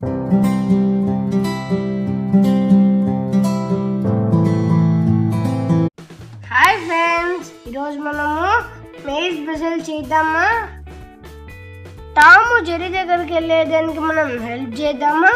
hi friends ఈరోజు మనము maze బజల్ చేద్దామా తాము జరి దగ్గరికి వెళ్ళేదానికి మనం హెల్ప్ చేద్దామా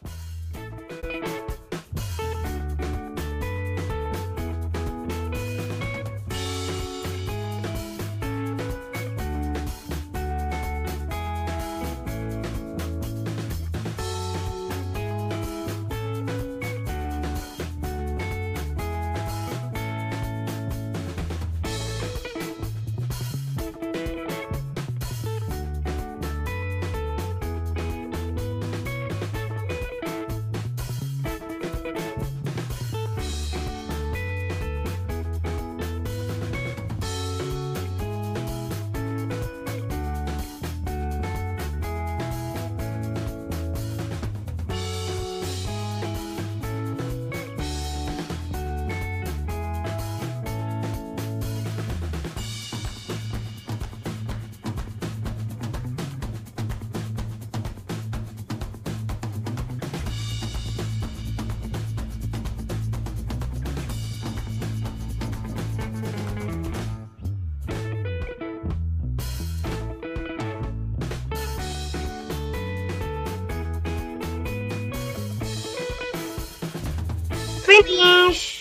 ఫినిష్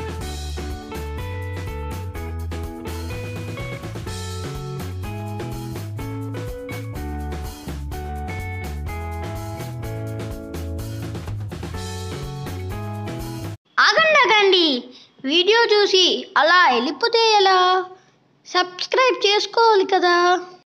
ఆగండి ఆగండి వీడియో చూసి అలా వెళ్ళిపోతే ఎలా సబ్స్క్రైబ్ చేసుకోవాలి కదా